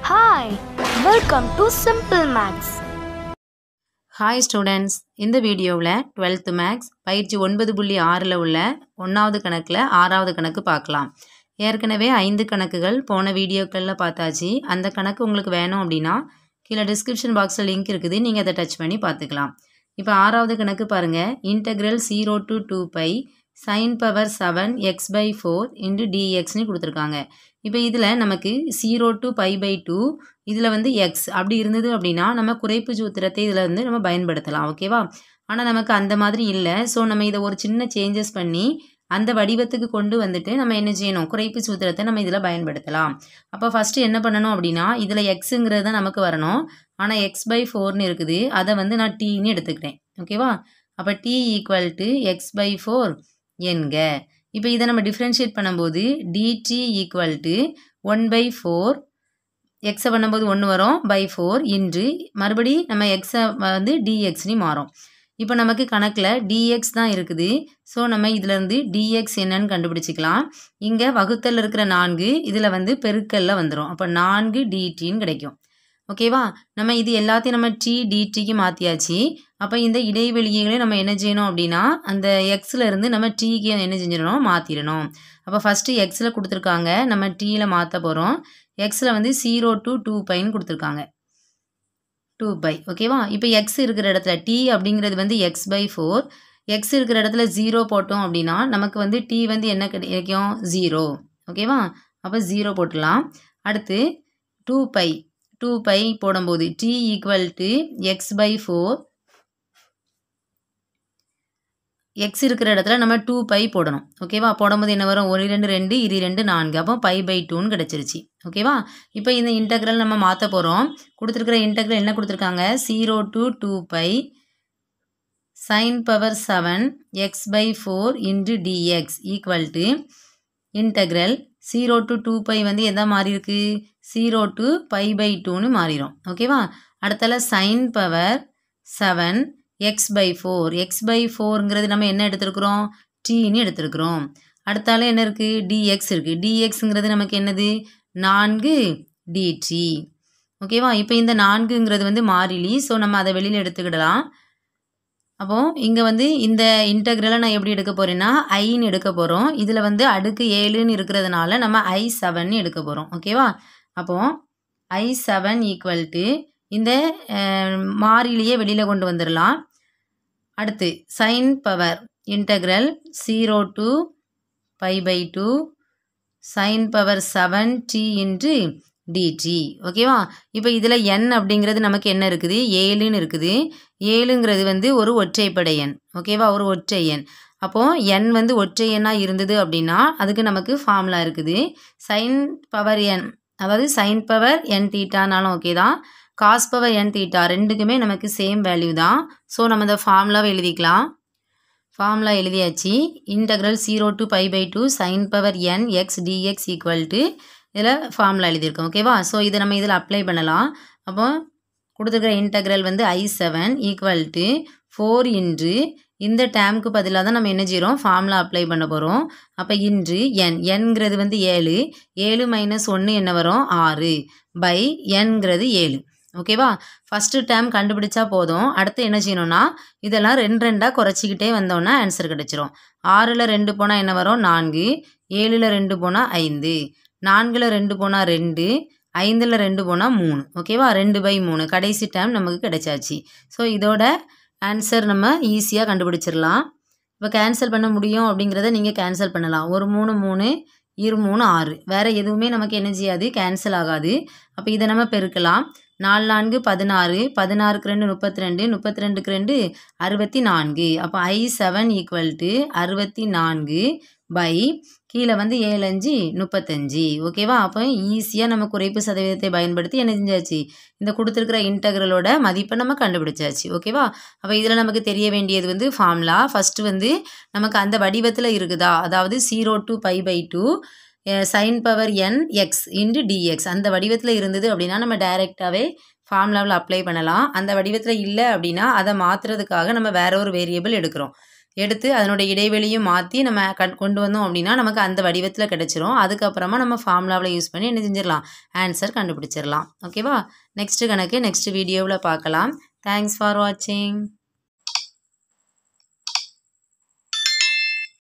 Hi, welcome to Simple Maths. Hi students இந்த வீடியோவில் twelfth maths பயிற்சி ஒன்பது புள்ளி ஆறில் உள்ள ஒன்றாவது கணக்கில் ஆறாவது கணக்கு பார்க்கலாம் ஏற்கனவே ஐந்து கணக்குகள் போன வீடியோக்களில் பார்த்தாச்சு அந்த கணக்கு உங்களுக்கு வேணும் அப்படின்னா கீழே டிஸ்கிரிப்ஷன் பாக்ஸில் லிங்க் இருக்குது நீங்கள் அதை டச் பண்ணி பார்த்துக்கலாம் இப்போ ஆறாவது கணக்கு பாருங்கள் integral zero to two pi sine power seven x by four into டிஎக்ஸ்னு கொடுத்துருக்காங்க இப்போ இதில் நமக்கு zero to pi by two இதில் வந்து எக்ஸ் அப்படி இருந்தது அப்படின்னா நம்ம குறைப்பு சூத்திரத்தை இதில் வந்து நம்ம பயன்படுத்தலாம் ஓகேவா ஆனால் நமக்கு அந்த மாதிரி இல்லை ஸோ நம்ம இதை ஒரு சின்ன சேஞ்சஸ் பண்ணி அந்த வடிவத்துக்கு கொண்டு வந்துட்டு நம்ம என்ன செய்யணும் குறைப்பு சூத்திரத்தை நம்ம இதில் பயன்படுத்தலாம் அப்போ ஃபஸ்ட்டு என்ன பண்ணணும் அப்படின்னா இதில் எக்ஸுங்கிறது தான் நமக்கு வரணும் ஆனால் எக்ஸ் பை ஃபோர்னு இருக்குது அதை வந்து நான் டீன்னு எடுத்துக்கிறேன் ஓகேவா அப்போ t equal to x by four என்க இப்போ இதை நம்ம டிஃப்ரென்ஷியேட் பண்ணும்போது dt equal to one by four எக்ஸை பண்ணும்போது ஒன்று வரும் பை ஃபோர் இன்று மறுபடி நம்ம எக்ஸை வந்து டிஎக்ஸ்னு மாறும் இப்போ நமக்கு கணக்கில் டிஎக்ஸ் தான் இருக்குது ஸோ நம்ம இதிலேருந்து டிஎக்ஸ் என்னன்னு கண்டுபிடிச்சிக்கலாம் இங்கே வகுத்தல் இருக்கிற நான்கு இதில் வந்து பெருக்கல்ல வந்துடும் அப்போ நான்கு டிடின்னு கிடைக்கும் ஓகேவா நம்ம இது எல்லாத்தையும் நம்ம டி டிடிக்கு மாற்றியாச்சு அப்போ இந்த இடைவெளிகளை நம்ம என்ன செய்யணும் அப்படின்னா அந்த எக்ஸில் இருந்து நம்ம டீக்கு என்ன செஞ்சிடணும் மாற்றிடணும் அப்போ ஃபஸ்ட்டு எக்ஸில் கொடுத்துருக்காங்க நம்ம டீயில் மாற்ற போகிறோம் எக்ஸில் வந்து ஜீரோ டு டூ பைன்னு கொடுத்துருக்காங்க டூ பை ஓகேவா இப்போ எக்ஸ் இருக்கிற இடத்துல டி அப்படிங்கிறது வந்து எக்ஸ் பை ஃபோர் எக்ஸ் இருக்கிற இடத்துல ஜீரோ போட்டோம் அப்படின்னா நமக்கு வந்து டி வந்து என்ன கிடைக்கும் ஜீரோ ஓகேவா அப்போ ஜீரோ போட்டுடலாம் அடுத்து டூ பை டூ பை போடும்போது t equal to x by four x இருக்கிற இடத்துல நம்ம டூ பை போடணும் ஓகேவா போடும்போது என்ன வரும் ஒரு ரெண்டு ரெண்டு இரு ரெண்டு நான்கு அப்போ பை பை டூன்னு கிடச்சிருச்சு ஓகேவா இப்போ இந்த இன்டெக்ரல் நம்ம மாற்ற போகிறோம் கொடுத்துருக்குற இன்டெக்ரல் என்ன கொடுத்துருக்காங்க zero to two pi sine power seven x by four into dx equal to integral zero to two pi வந்து எதா மாறி இருக்கு ஜீரோ டு பை பை டூன்னு மாறிடும் ஓகேவா அடுத்தால sine power seven x by four x by ஃபோருங்கிறது நம்ம என்ன எடுத்திருக்கிறோம் டீன்னு எடுத்திருக்கிறோம் அடுத்தால என்ன இருக்குது டிஎக்ஸ் இருக்குது டிஎக்ஸுங்கிறது நமக்கு என்னது நான்கு டிடி ஓகேவா இப்போ இந்த நான்குங்கிறது வந்து மாறிலி ஸோ நம்ம அதை வெளியில் எடுத்துக்கிடலாம் அப்போது இங்கே வந்து இந்த இன்டெக்ரலை நான் எப்படி எடுக்க போகிறேன்னா ஐன்னு எடுக்க போகிறோம் இதில் வந்து அடுக்கு ஏழுன்னு இருக்கிறதுனால நம்ம ஐ செவன் எடுக்க போகிறோம் ஓகேவா அப்போது ஐ செவன் ஈக்குவல் டு இந்த மாறிலியே வெளியில் கொண்டு வந்துடலாம் அடுத்து sine power integral zero to pi by two sine power seven t into dt ஓகேவா இப்போ இதில் என் அப்படிங்கிறது நமக்கு என்ன இருக்குது ஏழுன்னு இருக்குது ஏழுங்கிறது வந்து ஒரு ஒற்றைப்படை எண் ஓகேவா ஒரு ஒற்றை எண் அப்போது என் வந்து ஒற்றை எண்ணாக இருந்தது அப்படின்னா அதுக்கு நமக்கு ஃபார்முலா இருக்குது சைன் பவர் என் அதாவது சைன் பவர் என் தீட்டானாலும் ஓகே தான் காஸ் பவர் என் தீட்டா ரெண்டுக்குமே நமக்கு சேம் வேல்யூ தான் ஸோ நம்ம இந்த ஃபார்முலாவை எழுதிக்கலாம் ஃபார்முலா எழுதியாச்சு integral zero to pi by two sine power n x dx equal to இதில் ஃபார்முலா எழுதியிருக்கோம் ஓகேவா ஸோ இதை நம்ம இதில் அப்ளை பண்ணலாம் அப்போ கொடுத்துருக்குற இன்டகிரல் வந்து I seven equal to four இன்று இந்த டேமுக்கு பதிலாக தான் நம்ம என்ன செய்கிறோம் ஃபார்முலா அப்ளை பண்ண போகிறோம் அப்போ இன்று என் என்கிறது வந்து ஏழு ஏழு மைனஸ் ஒன்று என்ன வரும் ஆறு பை என்கிறது ஏழு ஓகேவா ஃபஸ்ட்டு டேம் கண்டுபிடிச்சா போதும் அடுத்து என்ன செய்யணும்னா இதெல்லாம் ரெண்டு ரெண்டாக குறைச்சிக்கிட்டே வந்தோன்னா ஆன்சர் கிடச்சிரும் ஆறில் ரெண்டு போனால் என்ன வரும் நான்கு ஏழில் ரெண்டு போனால் ஐந்து நான்கில் ரெண்டு போனால் ரெண்டு ஐந்தில் ரெண்டு போனால் மூணு ஓகேவா ரெண்டு பை மூணு கடைசி டைம் நமக்கு கிடைச்சாச்சு ஸோ இதோட ஆன்சர் நம்ம ஈஸியாக கண்டுபிடிச்சிடலாம் இப்போ கேன்சல் பண்ண முடியும் அப்படிங்கிறத நீங்கள் கேன்சல் பண்ணலாம் ஒரு மூணு மூணு இரு மூணு ஆறு வேறு எதுவுமே நமக்கு என்ன செய்யாது கேன்சல் ஆகாது அப்போ இதை நம்ம பெருக்கலாம் நாலு நான்கு பதினாறு பதினாறுக்கு ரெண்டு முப்பத்தி ரெண்டு முப்பத்தி ரெண்டுக்கு ரெண்டு அறுபத்தி நான்கு அப்போ ஐ செவன் ஈக்குவல் டு அறுபத்தி நான்கு பை கீழே வந்து ஏழு அஞ்சு முப்பத்தஞ்சு ஓகேவா அப்போ ஈஸியாக நம்ம குறைப்பு சதவீதத்தை பயன்படுத்தி என்ன செஞ்சாச்சு இந்த கொடுத்துருக்குற இன்டகிரலோட மதிப்பை நம்ம கண்டுபிடிச்சாச்சு ஓகேவா அப்போ இதில் நமக்கு தெரிய வேண்டியது வந்து ஃபார்முலா ஃபஸ்ட்டு வந்து நமக்கு அந்த வடிவத்தில் இருக்குதா அதாவது zero to pi by two sine power n x into dx அந்த வடிவத்தில் இருந்தது அப்படின்னா நம்ம டைரெக்டாகவே ஃபார்முலாவில் அப்ளை பண்ணலாம் அந்த வடிவத்தில் இல்லை அப்படின்னா அதை மாற்றுறதுக்காக நம்ம வேற ஒரு வேரியபிள் எடுக்கிறோம் எடுத்து அதனோட இடைவெளியும் மாற்றி நம்ம கண் கொண்டு வந்தோம் அப்படின்னா நமக்கு அந்த வடிவத்தில் கிடச்சிரும் அதுக்கப்புறமா நம்ம ஃபார்முலாவில் யூஸ் பண்ணி என்ன செஞ்சிடலாம் ஆன்சர் கண்டுபிடிச்சிடலாம் ஓகேவா நெக்ஸ்ட்டு கணக்கு நெக்ஸ்ட் வீடியோவில் பார்க்கலாம் தேங்க்ஸ் ஃபார் வாட்சிங்